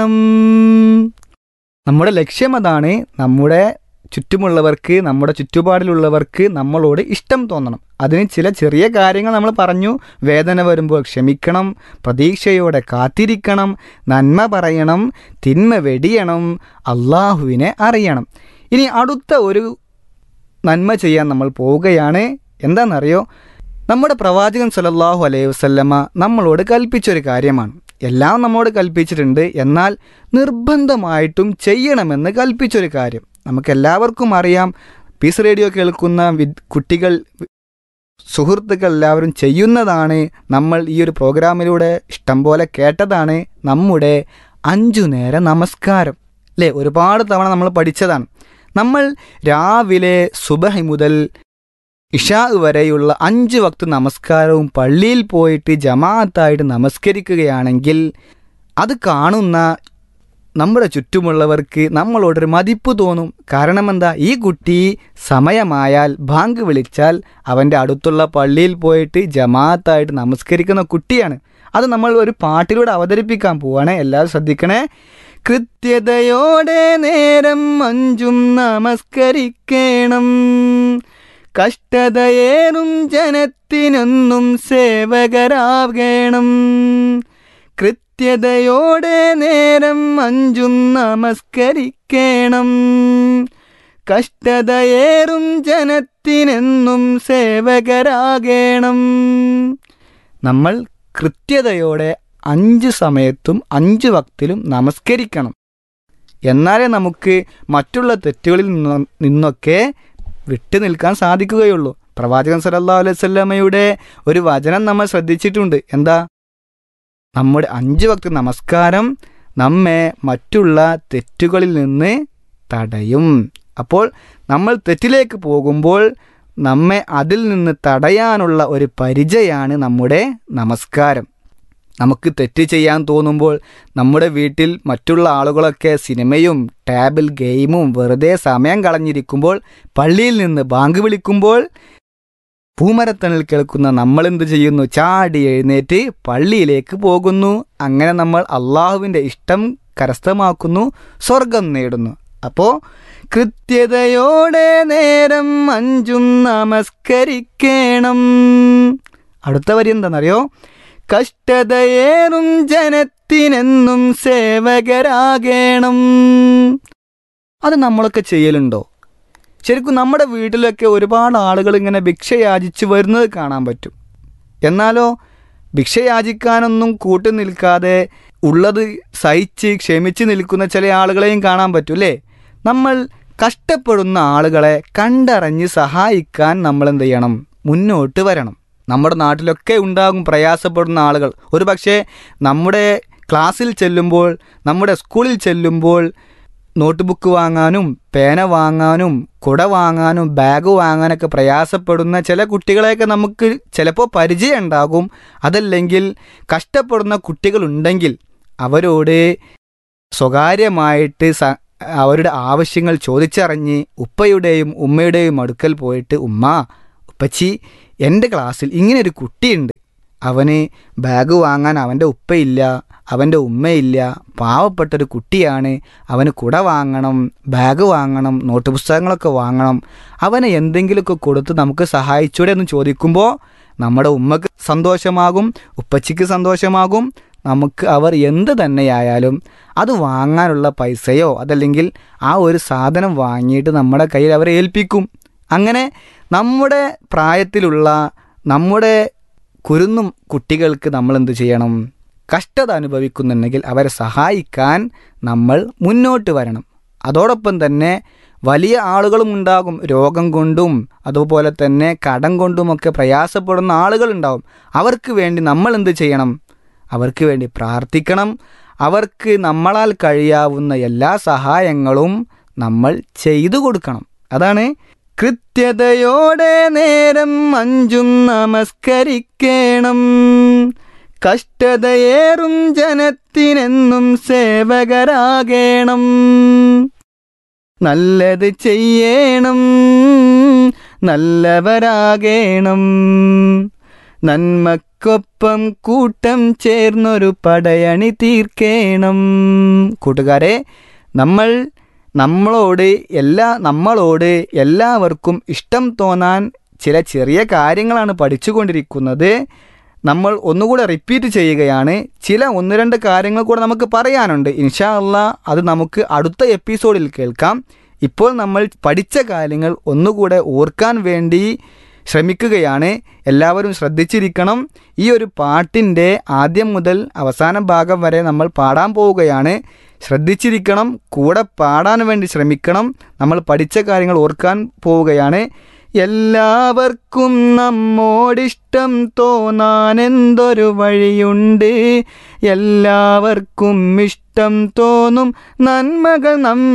നമ്മുടെ ലക്ഷ്യം അതാണ് നമ്മുടെ ചുറ്റുമുള്ളവർക്ക് നമ്മുടെ ചുറ്റുപാടിലുള്ളവർക്ക് നമ്മളോട് ഇഷ്ടം തോന്നണം അതിന് ചില ചെറിയ കാര്യങ്ങൾ നമ്മൾ പറഞ്ഞു വേദന വരുമ്പോൾ ക്ഷമിക്കണം പ്രതീക്ഷയോടെ കാത്തിരിക്കണം നന്മ പറയണം തിന്മ വെടിയണം അള്ളാഹുവിനെ അറിയണം ഇനി അടുത്ത ഒരു നന്മ ചെയ്യാൻ നമ്മൾ പോവുകയാണ് എന്താണെന്നറിയോ നമ്മുടെ പ്രവാചകൻ സല്ലല്ലാഹു അലൈഹി വസല്ലമ നമ്മളോട് കൽപ്പിച്ചൊരു കാര്യമാണ് എല്ലാം നമ്മോട് കൽപ്പിച്ചിട്ടുണ്ട് എന്നാൽ നിർബന്ധമായിട്ടും ചെയ്യണമെന്ന് കൽപ്പിച്ചൊരു കാര്യം നമുക്കെല്ലാവർക്കും അറിയാം പീസ് റേഡിയോ കേൾക്കുന്ന വിദ് കുട്ടികൾ സുഹൃത്തുക്കൾ എല്ലാവരും ചെയ്യുന്നതാണ് നമ്മൾ ഈ ഒരു പ്രോഗ്രാമിലൂടെ ഇഷ്ടം പോലെ കേട്ടതാണ് നമ്മുടെ അഞ്ചു നേര നമസ്കാരം അല്ലേ ഒരുപാട് തവണ നമ്മൾ പഠിച്ചതാണ് നമ്മൾ രാവിലെ സുബഹി മുതൽ ഇഷാ വരെയുള്ള അഞ്ച് വക്ത് നമസ്കാരവും പള്ളിയിൽ പോയിട്ട് ജമാഅത്തായിട്ട് നമസ്കരിക്കുകയാണെങ്കിൽ അത് കാണുന്ന നമ്മുടെ ചുറ്റുമുള്ളവർക്ക് നമ്മളോടൊരു മതിപ്പ് തോന്നും കാരണം എന്താ ഈ കുട്ടി സമയമായാൽ ബാങ്ക് വിളിച്ചാൽ അവൻ്റെ അടുത്തുള്ള പള്ളിയിൽ പോയിട്ട് ജമാഅത്തായിട്ട് നമസ്കരിക്കുന്ന കുട്ടിയാണ് അത് നമ്മൾ ഒരു പാട്ടിലൂടെ അവതരിപ്പിക്കാൻ പോവാണ് എല്ലാവരും ശ്രദ്ധിക്കണേ കൃത്യതയോടെ നേരം അഞ്ചും നമസ്കരിക്കണം കഷ്ടതയേറും ജനത്തിനൊന്നും സേവകരാകണം കൃത്യതയോടെ നേരം അഞ്ചും നമസ്കരിക്കണം കഷ്ടതയേറും ജനത്തിനെന്നും സേവകരാകണം നമ്മൾ കൃത്യതയോടെ അഞ്ച് സമയത്തും അഞ്ച് വക്തിലും നമസ്കരിക്കണം എന്നാലേ നമുക്ക് മറ്റുള്ള തെറ്റുകളിൽ നിന്നൊ- നിന്നൊക്കെ വിട്ടു നിൽക്കാൻ സാധിക്കുകയുള്ളൂ പ്രവാചകൻ സല്ലല്ലാഹു അലൈഹി വസല്ലമയുടെ ഒരു വചനം നമ്മൾ ശ്രദ്ധിച്ചിട്ടുണ്ട് എന്താ നമ്മുടെ അഞ്ച് വക്ത നമസ്കാരം നമ്മെ മറ്റുള്ള തെറ്റുകളിൽ നിന്ന് തടയും അപ്പോൾ നമ്മൾ തെറ്റിലേക്ക് പോകുമ്പോൾ നമ്മെ അതിൽ നിന്ന് തടയാനുള്ള ഒരു പരിചയാണ് നമ്മുടെ നമസ്കാരം നമുക്ക് തെറ്റ് ചെയ്യാൻ തോന്നുമ്പോൾ നമ്മുടെ വീട്ടിൽ മറ്റുള്ള ആളുകളൊക്കെ സിനിമയും ടാബിൽ ഗെയിമും വെറുതെ സമയം കളഞ്ഞിരിക്കുമ്പോൾ പള്ളിയിൽ നിന്ന് ബാങ്ക് വിളിക്കുമ്പോൾ പൂമരത്തണിൽ കേൾക്കുന്ന നമ്മൾ എന്ത് ചെയ്യുന്നു ചാടി എഴുന്നേറ്റ് പള്ളിയിലേക്ക് പോകുന്നു അങ്ങനെ നമ്മൾ അള്ളാഹുവിൻ്റെ ഇഷ്ടം കരസ്ഥമാക്കുന്നു സ്വർഗം നേടുന്നു അപ്പോൾ കൃത്യതയോടെ നേരം അഞ്ചും നമസ്കരിക്കണം അടുത്ത വരി എന്താണെന്നറിയോ കഷ്ടതയേറും ജനത്തിനെന്നും സേവകരാകണം അത് നമ്മളൊക്കെ ചെയ്യലുണ്ടോ ശരിക്കും നമ്മുടെ വീട്ടിലൊക്കെ ഒരുപാട് ആളുകൾ ഇങ്ങനെ ഭിക്ഷ യാചിച്ച് വരുന്നത് കാണാൻ പറ്റും എന്നാലോ ഭിക്ഷ യാചിക്കാനൊന്നും കൂട്ടു നിൽക്കാതെ ഉള്ളത് സഹിച്ച് ക്ഷമിച്ച് നിൽക്കുന്ന ചില ആളുകളെയും കാണാൻ പറ്റും അല്ലേ നമ്മൾ കഷ്ടപ്പെടുന്ന ആളുകളെ കണ്ടറിഞ്ഞ് സഹായിക്കാൻ നമ്മൾ എന്ത് ചെയ്യണം മുന്നോട്ട് വരണം നമ്മുടെ നാട്ടിലൊക്കെ ഉണ്ടാകും പ്രയാസപ്പെടുന്ന ആളുകൾ ഒരു പക്ഷേ നമ്മുടെ ക്ലാസ്സിൽ ചെല്ലുമ്പോൾ നമ്മുടെ സ്കൂളിൽ ചെല്ലുമ്പോൾ നോട്ട് ബുക്ക് വാങ്ങാനും പേന വാങ്ങാനും കുട വാങ്ങാനും ബാഗ് വാങ്ങാനൊക്കെ പ്രയാസപ്പെടുന്ന ചില കുട്ടികളെയൊക്കെ നമുക്ക് ചിലപ്പോൾ പരിചയം ഉണ്ടാകും അതല്ലെങ്കിൽ കഷ്ടപ്പെടുന്ന കുട്ടികളുണ്ടെങ്കിൽ അവരോട് സ്വകാര്യമായിട്ട് സ അവരുടെ ആവശ്യങ്ങൾ ചോദിച്ചറിഞ്ഞ് ഉപ്പയുടെയും ഉമ്മയുടെയും അടുക്കൽ പോയിട്ട് ഉമ്മ ഉപ്പച്ചി എൻ്റെ ക്ലാസ്സിൽ ഇങ്ങനെ ഒരു കുട്ടിയുണ്ട് അവന് ബാഗ് വാങ്ങാൻ അവൻ്റെ ഉപ്പയില്ല അവൻ്റെ ഉമ്മയില്ല പാവപ്പെട്ടൊരു കുട്ടിയാണ് അവന് കുട വാങ്ങണം ബാഗ് വാങ്ങണം നോട്ട് പുസ്തകങ്ങളൊക്കെ വാങ്ങണം അവനെ എന്തെങ്കിലുമൊക്കെ കൊടുത്ത് നമുക്ക് സഹായിച്ചൂടെ എന്ന് ചോദിക്കുമ്പോൾ നമ്മുടെ ഉമ്മക്ക് സന്തോഷമാകും ഉപ്പച്ചിക്ക് സന്തോഷമാകും നമുക്ക് അവർ എന്ത് തന്നെയായാലും അത് വാങ്ങാനുള്ള പൈസയോ അതല്ലെങ്കിൽ ആ ഒരു സാധനം വാങ്ങിയിട്ട് നമ്മുടെ കയ്യിൽ അവരെ ഏൽപ്പിക്കും അങ്ങനെ നമ്മുടെ പ്രായത്തിലുള്ള നമ്മുടെ കുരുന്നും കുട്ടികൾക്ക് നമ്മൾ എന്ത് ചെയ്യണം കഷ്ടത അനുഭവിക്കുന്നുണ്ടെങ്കിൽ അവരെ സഹായിക്കാൻ നമ്മൾ മുന്നോട്ട് വരണം അതോടൊപ്പം തന്നെ വലിയ ആളുകളും ഉണ്ടാകും രോഗം കൊണ്ടും അതുപോലെ തന്നെ കടം കൊണ്ടുമൊക്കെ പ്രയാസപ്പെടുന്ന ആളുകളുണ്ടാവും അവർക്ക് വേണ്ടി നമ്മൾ എന്ത് ചെയ്യണം അവർക്ക് വേണ്ടി പ്രാർത്ഥിക്കണം അവർക്ക് നമ്മളാൽ കഴിയാവുന്ന എല്ലാ സഹായങ്ങളും നമ്മൾ ചെയ്തു കൊടുക്കണം അതാണ് കൃത്യതയോടെ നേരം അഞ്ചും നമസ്കരിക്കണം കഷ്ടതയേറും ജനത്തിനെന്നും സേവകരാകേണം നല്ലത് ചെയ്യണം നല്ലവരാകേണം നന്മ നമുക്കൊപ്പം കൂട്ടം ചേർന്നൊരു പടയണി തീർക്കേണം കൂട്ടുകാരെ നമ്മൾ നമ്മളോട് എല്ലാ നമ്മളോട് എല്ലാവർക്കും ഇഷ്ടം തോന്നാൻ ചില ചെറിയ കാര്യങ്ങളാണ് പഠിച്ചുകൊണ്ടിരിക്കുന്നത് നമ്മൾ ഒന്നുകൂടെ റിപ്പീറ്റ് ചെയ്യുകയാണ് ചില ഒന്ന് രണ്ട് കാര്യങ്ങൾ കൂടെ നമുക്ക് പറയാനുണ്ട് ഇൻഷാ അള്ളാ അത് നമുക്ക് അടുത്ത എപ്പിസോഡിൽ കേൾക്കാം ഇപ്പോൾ നമ്മൾ പഠിച്ച കാര്യങ്ങൾ ഒന്നുകൂടെ ഓർക്കാൻ വേണ്ടി ശ്രമിക്കുകയാണ് എല്ലാവരും ശ്രദ്ധിച്ചിരിക്കണം ഈ ഒരു പാട്ടിൻ്റെ ആദ്യം മുതൽ അവസാന ഭാഗം വരെ നമ്മൾ പാടാൻ പോവുകയാണ് ശ്രദ്ധിച്ചിരിക്കണം കൂടെ പാടാൻ വേണ്ടി ശ്രമിക്കണം നമ്മൾ പഠിച്ച കാര്യങ്ങൾ ഓർക്കാൻ പോവുകയാണ് എല്ലാവർക്കും നമ്മോടിഷ്ടം തോന്നാൻ എന്തൊരു വഴിയുണ്ട് എല്ലാവർക്കും ഇഷ്ടം തോന്നും നന്മകൾ നം